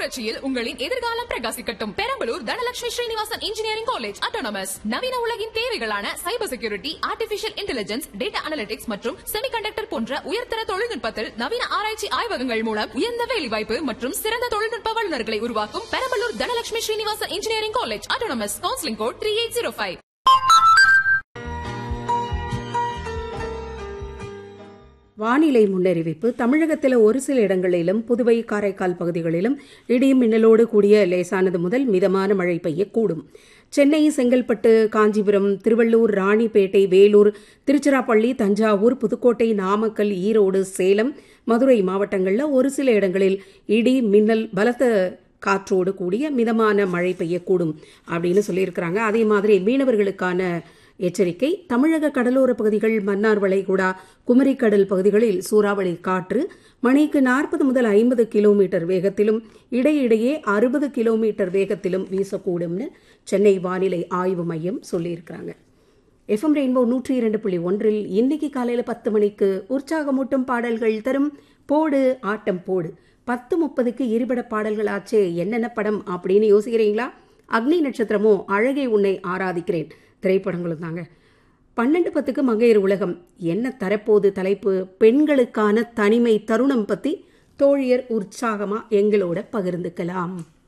புரட்சியில் உங்களின் எதிர்காலம் பிரகாசிக்கட்டும் Perambalur Dhanalakshmi Srinivasan engineering college autonomous நவீன உலகின் தேவைகளான cyber security artificial intelligence data analytics மற்றும் செமிகண்டக்டர் போன்ற உயர்தர தொழில்நுட்பத்தில் நவீன ஆராய்ச்சி ஆய்வகங்கள் மூலம் உயர்ந்த வேலைவாய்ப்பு மற்றும் சிறந்த தொழில்நுட்ப வல்லுநர்களை உருவாக்கும் Perambalur Dhanalakshmi Srinivasan engineering college autonomous counselling code three eight zero five வானிலை முன்னறிவிப்பு தமிழகத்தில் ஒரு சில இடங்களிலும் புதுவை காரைக்கால் பகுதிகளிலும் இடி மின்னலோடு கூடிய லேசானது முதல் மிதமான மழை பெய்யக்கூடும் சென்னை செங்கல்பட்டு காஞ்சிபுரம் திருவள்ளூர் ராணிப்பேட்டை வேலூர் திருச்சிராப்பள்ளி தஞ்சாவூர் புதுக்கோட்டை நாமக்கல் ஈரோடு சேலம் மதுரை மாவட்டங்களில் ஒரு சில இடங்களில் இடி மின்னல் பலத்த காற்றோடு கூடிய மிதமான மழை பெய்யக்கூடும் அப்படின்னு சொல்லியிருக்கிறாங்க அதே மாதிரி மீனவர்களுக்கான எச்சரிக்கை தமிழக கடலோர பகுதிகள் மன்னார் வளைகுடா குமரிக்கடல் பகுதிகளில் சூறாவளி காற்று மணிக்கு நாற்பது முதல் ஐம்பது கிலோமீட்டர் வேகத்திலும் இடையிடையே அறுபது கிலோமீட்டர் வேகத்திலும் வீசக்கூடும்னு சென்னை வானிலை ஆய்வு மையம் சொல்லியிருக்கிறாங்க எஃப்எம் ரெயின்போ நூற்றி இரண்டு புள்ளி ஒன்றில் இன்னைக்கு காலையில் பத்து மணிக்கு உற்சாகமூட்டும் பாடல்கள் தரும் போடு ஆட்டம் போடு பத்து முப்பதுக்கு இருபட பாடல்கள் ஆச்சே என்னென்ன படம் அப்படின்னு யோசிக்கிறீங்களா அக்னி நட்சத்திரமோ அழகே உன்னை ஆராதிக்கிறேன் திரைப்படங்களும் தாங்க பன்னெண்டு பத்துக்கு மங்கையர் உலகம் என்ன தரப்போது தலைப்பு பெண்களுக்கான தனிமை தருணம் பற்றி தோழியர் உற்சாகமாக எங்களோட பகிர்ந்துக்கலாம்